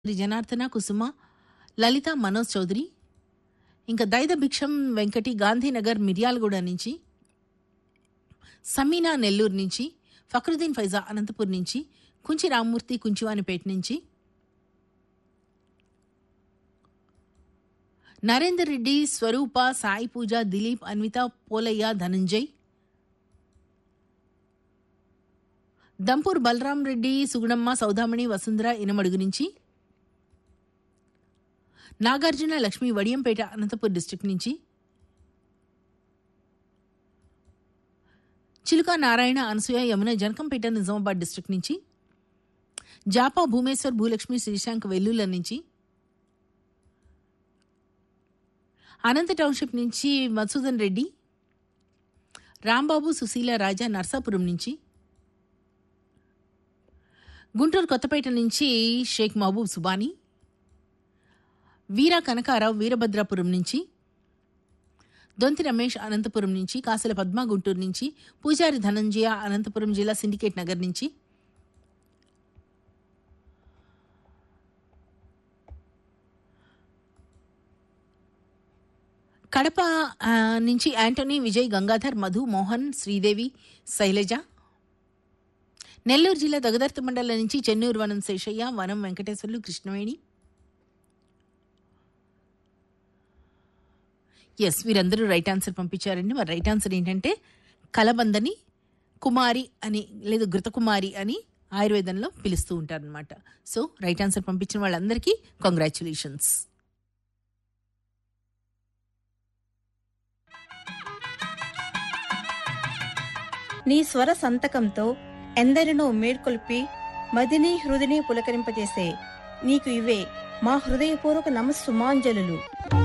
శ్రీ జనార్దన కుసుమ లలిత మనోజ్ చౌదరి ఇంకా దైద భిక్షం వెంకటి గాంధీనగర్ మిర్యాలగూడ నుంచి సమీనా నెల్లూరు నుంచి ఫక్రుద్దీన్ ఫైజా అనంతపూర్ నుంచి కుంచి రామ్మూర్తి కుంచివానిపేట నుంచి నరేందర్ రెడ్డి స్వరూప సాయి పూజ దిలీప్ అన్విత పోలయ్య ధనంజయ్ దంపూర్ బలరాం రెడ్డి సుగుణమ్మ సౌదామణి వసుంధర ఇనమడుగు నుంచి నాగార్జున లక్ష్మి వడియంపేట అనంతపూర్ డిస్టిక్ నుంచి చిలుక నారాయణ అనసూయ యమున జనకంపేట నిజామాబాద్ డిస్టిక్ నుంచి జాపా భూమేశ్వర్ భూలక్ష్మి శ్రీశాంక్ వెల్లుల నుంచి అనంత టౌన్షిప్ నుంచి మధుసూదన్ రెడ్డి రాంబాబు సుశీల రాజా నర్సాపురం నుంచి గుంటూరు కొత్తపేట నుంచి షేక్ మహబూబ్ సుబానీ వీర కనకారావు వీరభద్రాపురం నుంచి దొంతి రమేష్ అనంతపురం నుంచి కాసల పద్మ గుంటూరు నుంచి పూజారి ధనంజయ అనంతపురం జిల్లా సిండికేట్ నగర్ నుంచి కడప ఆ, నుంచి యాంటోనీ విజయ్ గంగాధర్ మధు మోహన్ శ్రీదేవి శైలజ నెల్లూరు జిల్లా దగదర్తి మండలం నుంచి చెన్నూరు వనం శేషయ్య వనం వెంకటేశ్వర్లు కృష్ణవేణి ఎస్ వీరందరూ రైట్ ఆన్సర్ పంపించారండి మరి రైట్ ఆన్సర్ ఏంటంటే కలబందని కుమారి అని లేదా ఘృతకుమారి అని ఆయుర్వేదంలో పిలుస్తూ ఉంటారనమాట సో రైట్ ఆన్సర్ పంపించిన వాళ్ళందరికీ కంగ్రాచులేషన్స్ నీ స్వర సంతకంతో ఎందరినో మేల్కొల్పి మదిని హృదిని పులకరింపజేసే నీకు ఇవే మా హృదయపూర్వక నమస్సుమాంజలు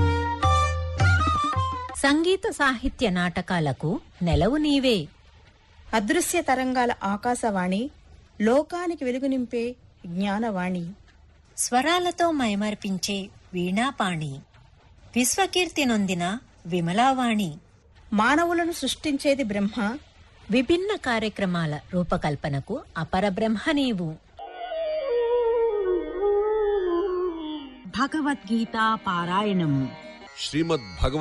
సంగీత సాహిత్య నాటకాలకు నెలవు నీవే అదృశ్య తరంగాల ఆకాశవాణి లోకానికి వెలుగు నింపే జ్ఞానవాణి స్వరాలతో మైమర్పించే వీణాపాణి విశ్వకీర్తి నొందిన విమలావాణి మానవులను సృష్టించేది బ్రహ్మ విభిన్న కార్యక్రమాల రూపకల్పనకు అపరబ్రహ్మ నీవు భగవద్గీతా పారాయణం శ్రీమద్